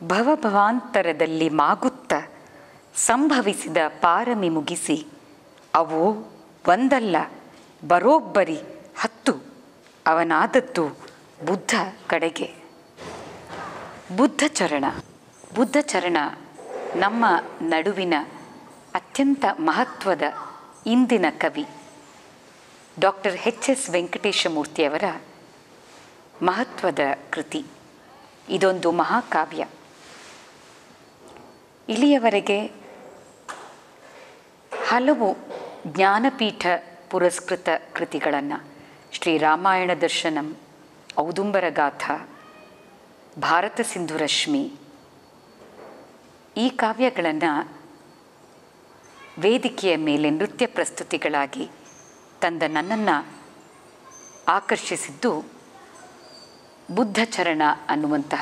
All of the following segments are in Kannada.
ಭವಭವಾಂತರದಲ್ಲಿ ಮಾಗುತ್ತ ಸಂಭವಿಸಿದ ಪಾರಮಿ ಮುಗಿಸಿ ಅವು ಒಂದಲ್ಲ ಬರೋಬ್ಬರಿ ಹತ್ತು ಅವನಾದದ್ದು ಬುದ್ಧ ಕಡೆಗೆ ಬುದ್ಧ ಚರಣ ಬುದ್ಧ ಚರಣ ನಮ್ಮ ನಡುವಿನ ಅತ್ಯಂತ ಮಹತ್ವದ ಇಂದಿನ ಕವಿ ಡಾಕ್ಟರ್ ಎಚ್ ಎಸ್ ವೆಂಕಟೇಶಮೂರ್ತಿಯವರ ಮಹತ್ವದ ಕೃತಿ ಇದೊಂದು ಮಹಾಕಾವ್ಯ ಇಲ್ಲಿಯವರೆಗೆ ಹಲವು ಜ್ಞಾನಪೀಠ ಪುರಸ್ಕೃತ ಕೃತಿಗಳನ್ನು ಶ್ರೀ ರಾಮಾಯಣ ದರ್ಶನಂ ಔದುಂಬರ ಗಾಥಾ ಭಾರತ ಸಿಂಧು ರಶ್ಮಿ ಈ ಕಾವ್ಯಗಳನ್ನು ವೇದಿಕೆಯ ಮೇಲೆ ನೃತ್ಯ ಪ್ರಸ್ತುತಿಗಳಾಗಿ ತಂದ ನನ್ನನ್ನು ಆಕರ್ಷಿಸಿದ್ದು ಬುದ್ಧ ಚರಣ ಅನ್ನುವಂತಹ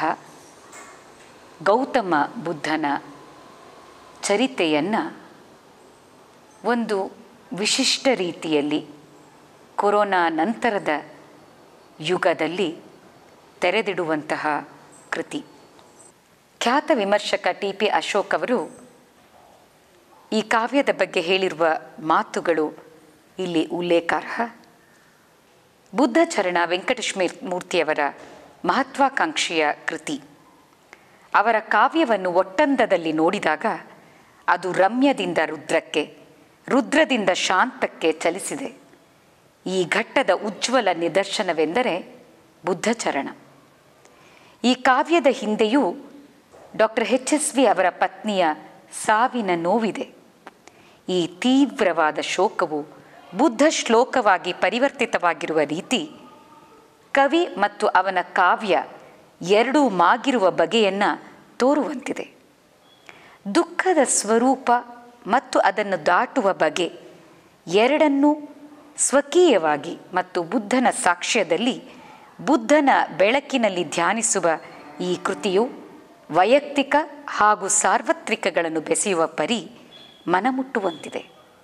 ಗೌತಮ ಬುದ್ಧನ ಚರಿತೆಯನ್ನು ಒಂದು ವಿಶಿಷ್ಟ ರೀತಿಯಲ್ಲಿ ಕೊರೋನಾ ನಂತರದ ಯುಗದಲ್ಲಿ ತೆರೆದಿಡುವಂತಹ ಕೃತಿ ಖ್ಯಾತ ವಿಮರ್ಶಕ ಟಿ ಪಿ ಅಶೋಕ್ ಅವರು ಈ ಕಾವ್ಯದ ಬಗ್ಗೆ ಹೇಳಿರುವ ಮಾತುಗಳು ಇಲ್ಲಿ ಉಲ್ಲೇಖಾರ್ಹ ಬುದ್ಧ ಚರಣ ವೆಂಕಟೇಶ್ವರ ಮೂರ್ತಿಯವರ ಮಹತ್ವಾಕಾಂಕ್ಷೆಯ ಕೃತಿ ಅವರ ಕಾವ್ಯವನ್ನು ಒಟ್ಟಂದದಲ್ಲಿ ನೋಡಿದಾಗ ಅದು ರಮ್ಯದಿಂದ ರುದ್ರಕ್ಕೆ ರುದ್ರದಿಂದ ಶಾಂತಕ್ಕೆ ಚಲಿಸಿದೆ ಈ ಘಟ್ಟದ ಉಜ್ವಲ ನಿದರ್ಶನವೆಂದರೆ ಬುದ್ಧಚರಣ ಈ ಕಾವ್ಯದ ಹಿಂದೆಯೂ ಡಾಕ್ಟರ್ ಎಚ್ ಎಸ್ ವಿ ಅವರ ಪತ್ನಿಯ ಸಾವಿನ ನೋವಿದೆ ಈ ತೀವ್ರವಾದ ಶೋಕವು ಬುದ್ಧ ಶ್ಲೋಕವಾಗಿ ಪರಿವರ್ತಿತವಾಗಿರುವ ರೀತಿ ಕವಿ ಮತ್ತು ಅವನ ಕಾವ್ಯ ಎರಡೂ ಮಾಗಿರುವ ಬಗೆಯನ್ನು ತೋರುವಂತಿದೆ ದುಃಖದ ಸ್ವರೂಪ ಮತ್ತು ಅದನ್ನು ದಾಟುವ ಬಗೆ ಎರಡನ್ನೂ ಸ್ವಕೀಯವಾಗಿ ಮತ್ತು ಬುದ್ಧನ ಸಾಕ್ಷ್ಯದಲ್ಲಿ ಬುದ್ಧನ ಬೆಳಕಿನಲ್ಲಿ ಧ್ಯಾನಿಸುವ ಈ ಕೃತಿಯು ವೈಯಕ್ತಿಕ ಹಾಗೂ ಸಾರ್ವತ್ರಿಕಗಳನ್ನು ಬೆಸೆಯುವ ಪರಿ ಮನಮುಟ್ಟುವಂತಿದೆ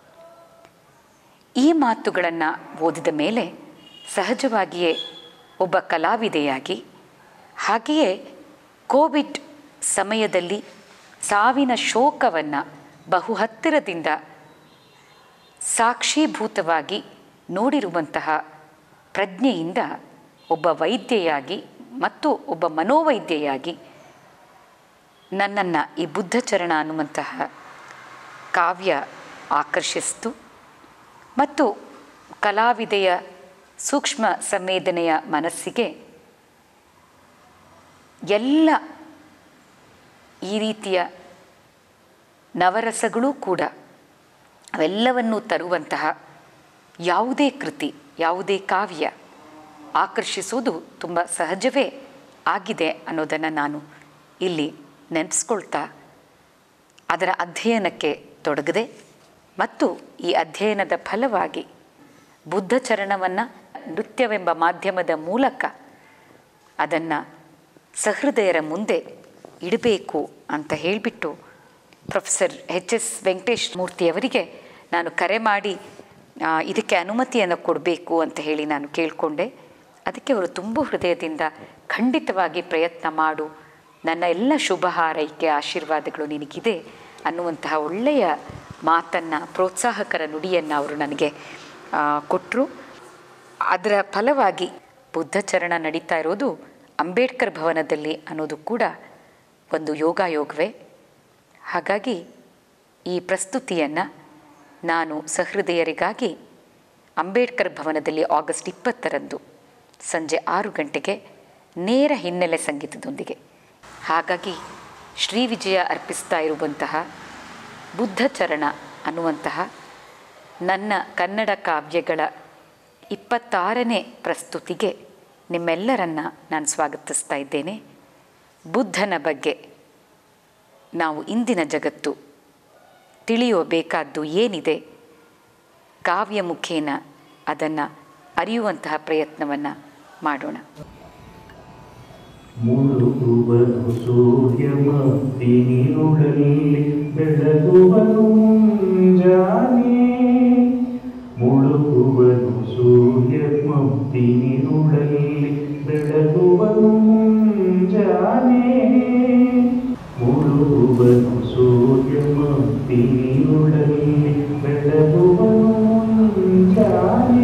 ಈ ಮಾತುಗಳನ್ನು ಓದಿದ ಮೇಲೆ ಸಹಜವಾಗಿಯೇ ಒಬ್ಬ ಕಲಾವಿದೆಯಾಗಿ ಹಾಗೆಯೇ ಕೋವಿಡ್ ಸಮಯದಲ್ಲಿ ಸಾವಿನ ಶೋಕವನ್ನು ಬಹು ಹತ್ತಿರದಿಂದ ಸಾಕ್ಷೀಭೂತವಾಗಿ ನೋಡಿರುವಂತಹ ಪ್ರಜ್ಞೆಯಿಂದ ಒಬ್ಬ ವೈದ್ಯೆಯಾಗಿ ಮತ್ತು ಒಬ್ಬ ಮನೋವೈದ್ಯೆಯಾಗಿ ನನ್ನನ್ನು ಈ ಬುದ್ಧಚರಣ ಅನ್ನುವಂತಹ ಕಾವ್ಯ ಆಕರ್ಷಿಸಿತು ಮತ್ತು ಕಲಾವಿದೆಯ ಸೂಕ್ಷ್ಮ ಸಂವೇದನೆಯ ಮನಸ್ಸಿಗೆ ಎಲ್ಲ ಈ ರೀತಿಯ ನವರಸಗಳೂ ಕೂಡ ಅವೆಲ್ಲವನ್ನೂ ತರುವಂತಹ ಯಾವುದೇ ಕೃತಿ ಯಾವುದೇ ಕಾವ್ಯ ಆಕರ್ಷಿಸುವುದು ತುಂಬ ಸಹಜವೇ ಆಗಿದೆ ಅನ್ನೋದನ್ನು ನಾನು ಇಲ್ಲಿ ನೆನೆಸ್ಕೊಳ್ತಾ ಅದರ ಅಧ್ಯಯನಕ್ಕೆ ತೊಡಗದೆ ಮತ್ತು ಈ ಅಧ್ಯಯನದ ಫಲವಾಗಿ ಬುದ್ಧ ಚರಣವನ್ನು ನೃತ್ಯವೆಂಬ ಮಾಧ್ಯಮದ ಮೂಲಕ ಅದನ್ನು ಸಹೃದಯರ ಮುಂದೆ ಇಡಬೇಕು ಅಂತ ಹೇಳಿಬಿಟ್ಟು ಪ್ರೊಫೆಸರ್ ಎಚ್ ಎಸ್ ವೆಂಕಟೇಶ್ ಮೂರ್ತಿಯವರಿಗೆ ನಾನು ಕರೆ ಮಾಡಿ ಆ, ಇದಕ್ಕೆ ಅನುಮತಿಯನ್ನು ಕೊಡಬೇಕು ಅಂತ ಹೇಳಿ ನಾನು ಕೇಳಿಕೊಂಡೆ ಅದಕ್ಕೆ ಅವರು ತುಂಬ ಹೃದಯದಿಂದ ಖಂಡಿತವಾಗಿ ಪ್ರಯತ್ನ ಮಾಡು ನನ್ನ ಎಲ್ಲ ಶುಭ ಹಾರೈಕೆ ಆಶೀರ್ವಾದಗಳು ನಿನಗಿದೆ ಅನ್ನುವಂತಹ ಒಳ್ಳೆಯ ಮಾತನ್ನು ಪ್ರೋತ್ಸಾಹಕರ ನುಡಿಯನ್ನು ಅವರು ನನಗೆ ಕೊಟ್ಟರು ಅದರ ಫಲವಾಗಿ ಬುದ್ಧಚರಣ ನಡೀತಾ ಇರೋದು ಅಂಬೇಡ್ಕರ್ ಭವನದಲ್ಲಿ ಅನ್ನೋದು ಕೂಡ ಒಂದು ಯೋಗಾಯೋಗವೇ ಹಾಗಾಗಿ ಈ ಪ್ರಸ್ತುತಿಯನ್ನು ನಾನು ಸಹೃದಯರಿಗಾಗಿ ಅಂಬೇಡ್ಕರ್ ಭವನದಲ್ಲಿ ಆಗಸ್ಟ್ ಇಪ್ಪತ್ತರಂದು ಸಂಜೆ ಆರು ಗಂಟೆಗೆ ನೇರ ಹಿನ್ನೆಲೆ ಸಂಗೀತದೊಂದಿಗೆ ಹಾಗಾಗಿ ಶ್ರೀ ವಿಜಯ ಅರ್ಪಿಸ್ತಾ ಇರುವಂತಹ ಬುದ್ಧಚರಣ ಅನ್ನುವಂತಹ ನನ್ನ ಕನ್ನಡ ಕಾವ್ಯಗಳ ಇಪ್ಪತ್ತಾರನೇ ಪ್ರಸ್ತುತಿಗೆ ನಿಮ್ಮೆಲ್ಲರನ್ನ ನಾನು ಸ್ವಾಗತಿಸ್ತಾ ಇದ್ದೇನೆ ಬುದ್ಧನ ಬಗ್ಗೆ ನಾವು ಇಂದಿನ ಜಗತ್ತು ತಿಳಿಯಬೇಕಾದ್ದು ಏನಿದೆ ಕಾವ್ಯ ಮುಖೇನ ಅದನ್ನು ಅರಿಯುವಂತಹ ಪ್ರಯತ್ನವನ್ನು ಮಾಡೋಣ ಮುಳುಗುವನು ಸೂರ್ಯ ಮತ್ತಿನಿರುಳಲ್ಲಿ ಬೆಳಗುವನು ಮುಂಜಾನೆ ಮುಳುಗುವನು ಸೂರ್ಯ ಮತ್ತಿನಿರುಳಲ್ಲಿ ಬೆಳಗುವನು ಮುಂಜಾನೆ ತಿನಿರುಳಲ್ಲಿ ಬೆಳಗುವನು ಮುಂಜಾನೆ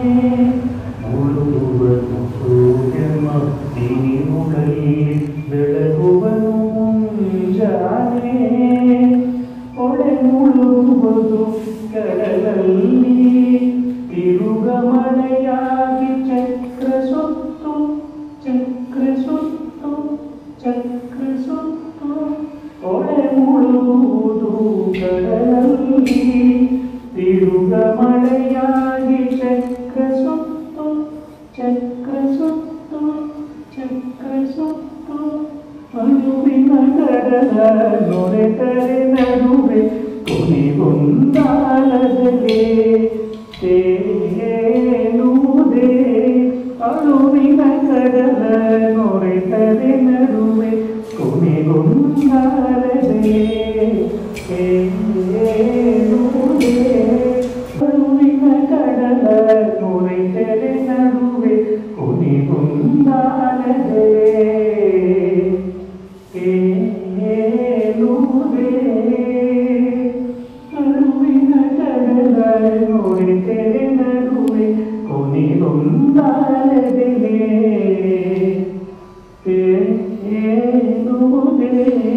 ಮುಳುಗುವನು ಸೂರ್ಯಮ ತಿನಿರುಳಲ್ಲಿ ಬೆಳಗುವನು ಮುಂಜಾನೆ ಹೊಳೆ ಮುಳುಗುವುದು ಕಡಲಲ್ಲಿ ತಿರುಗ ಮಳೆಯಾಗಿ ಚಕ್ರ ಸುತ್ತು ಚಕ್ರ ಸುತ್ತು ಚಕ್ರ ಸುತ್ತು ಹೊಳೆ ಮುಳುಗುವುದು ಕಡಲಲ್ಲಿ ತಿರುಗ ಮಳೆಯಾಗಿ ಚಕ್ರ ಸುತ್ತು ಚಕ್ರ ಸುತ್ತು ಚಕ್ರ ಸುತ್ತು ಮರುವಿನ ಕಡಲ ನೊರೆತರೆ ನಡುವೆ ಕೊನೆಗೊಂದಾಲದಲೇ ತೇಲುವುದೇ ಅಳುವಿನ ಕಡಲ ನೊರೆತರೆ ನಡುವೆ ಕೊನೆಗೊಂದಾಲದಲೇ ತೇಲುವುದೇ ಅಳುವಿನ ಕಡಲ ನೊರೆತರೆ ನಡುವೆ ಕೊನೆಗೊಂದಾಲದಲೇ ಏನುವುದೇ ಅಳುವಿನ ಕಡಲ ನೋಡಿತೆರೆ ನಡುವೆ ಕೊನೆಗೊಂದಾಲದೆಲೆ ಏನುವುದೇ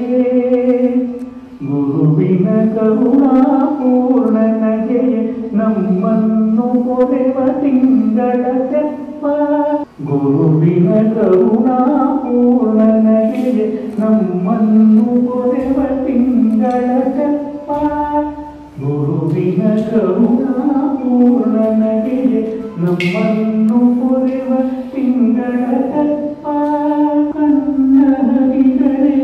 ಗುರುವಿನ ಕರುಣಾಪೂರ್ಣ ನಗೆ ನಮ್ಮನ್ನು ಕೊರೆವ ತಿಂಗಳ ತೆಪ್ಪ ಗುರುವಿನ ಕರುಣಾಪೂರ್ಣ ನಗೆ ನಮ್ಮನ್ನು ಕೊರೆವ ತಿಂಗಳ ತೆಪ್ಪ ಗುರುವಿನ ಕರುಣಾಪೂರ್ಣ ನಗೆ ನಮ್ಮನ್ನು ಕೊರೆವ ತಿಂಗಳ ತೆಪ್ಪ ಕಣ್ಣ ಹರಿಗಳೇ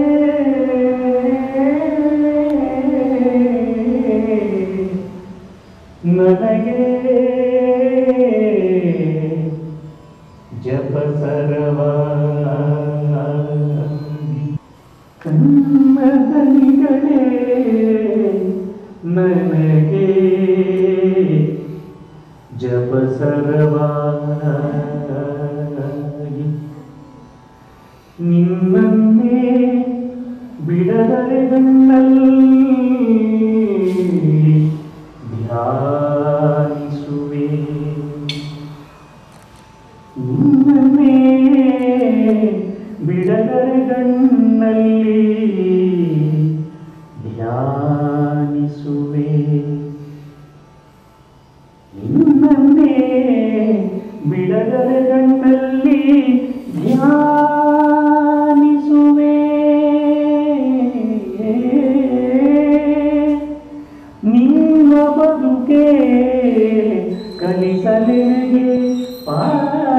ನನಗೆ ಜಪಸರವ ಕನ್ನಡಗಳೇ ನನಗೆ ಜಪಸರವಾಗಿ ನಿನ್ನನ್ನೇ ಬಿಡದರೆ ಗಣ್ಣಲ್ಲಿ ಧ್ಯಾನಿಸುವೆ ನಿನ್ನನ್ನೇ ಬಿಡದರೆ ಗಣ್ಣಲ್ಲಿ ಧ್ಯಾನಿಸುವೆ ನಿನ್ನನ್ನೇ ಬಿಡದರೆ ಗಣ್ಣಲ್ಲಿ ಧ್ಯಾನಿಸುವೆ ನಿನ್ನ ಬದುಕೆ ಕಲಿಸಲೆಗೆ ಪಾಠ